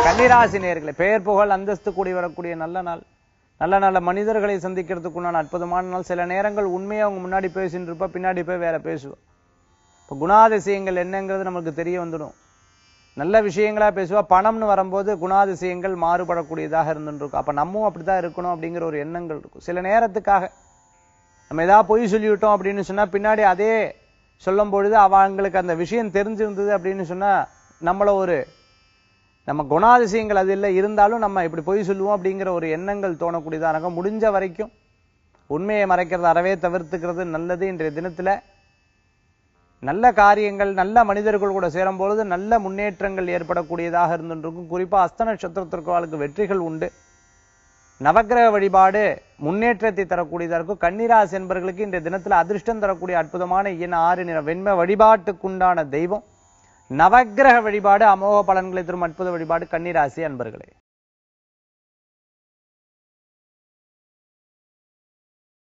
கன்னிராசி நேயர்களே பெயர் புகழ் அந்தஸ்து கூடி வரக்கூடிய நல்ல நாள் நல்ல நல்ல மனிதர்களை சந்திக்கிறதுக்குண்டான அற்புதமான நாள் சில நேரங்கள் உண்மையை அவங்க முன்னாடி பேசிட்டு இருப்பா பின்னாடி போய் வேற பேசுவா இப்போ குணாதிசயங்கள் என்னங்கிறது நமக்கு தெரிய வந்துடும் நல்ல விஷயங்களா பேசுவா பணம்னு வரும்போது குணாதிசயங்கள் மாறுபடக்கூடியதாக இருந்துருக்கும் அப்ப நம்மவும் அப்படித்தான் இருக்கணும் அப்படிங்கிற ஒரு எண்ணங்கள் இருக்கும் சில நேரத்துக்காக நம்ம ஏதாவது பொய் சொல்லிவிட்டோம் அப்படின்னு சொன்னா பின்னாடி அதே சொல்லும் பொழுது அவங்களுக்கு அந்த விஷயம் தெரிஞ்சிருந்தது அப்படின்னு சொன்னா நம்மள ஒரு நம்ம குணாதிசயங்கள் அது இல்லை இருந்தாலும் நம்ம இப்படி பொய் சொல்லுவோம் அப்படிங்கிற ஒரு எண்ணங்கள் தோணக்கூடியதா இருக்கும் முடிஞ்ச வரைக்கும் உண்மையை மறைக்கிறது அறவே தவிர்த்துக்கிறது நல்லது இன்றைய தினத்துல நல்ல காரியங்கள் நல்ல மனிதர்கள் கூட சேரும் பொழுது நல்ல முன்னேற்றங்கள் ஏற்படக்கூடியதாக இருந்துருக்கும் குறிப்பா அஸ்த நட்சத்திரத்திற்கு வெற்றிகள் உண்டு நவக்கிரக வழிபாடு முன்னேற்றத்தை தரக்கூடியதா இருக்கும் கன்னிராசி என்பவர்களுக்கு இன்றைய தினத்துல அதிர்ஷ்டம் தரக்கூடிய அற்புதமான எண் ஆறு நிற வெண்மை வழிபாட்டுக்குண்டான தெய்வம் நவக்கிரக வழிபாடு அமோக பலன்களை தரும் அற்புத வழிபாடு கன்னிராசி அன்பர்களே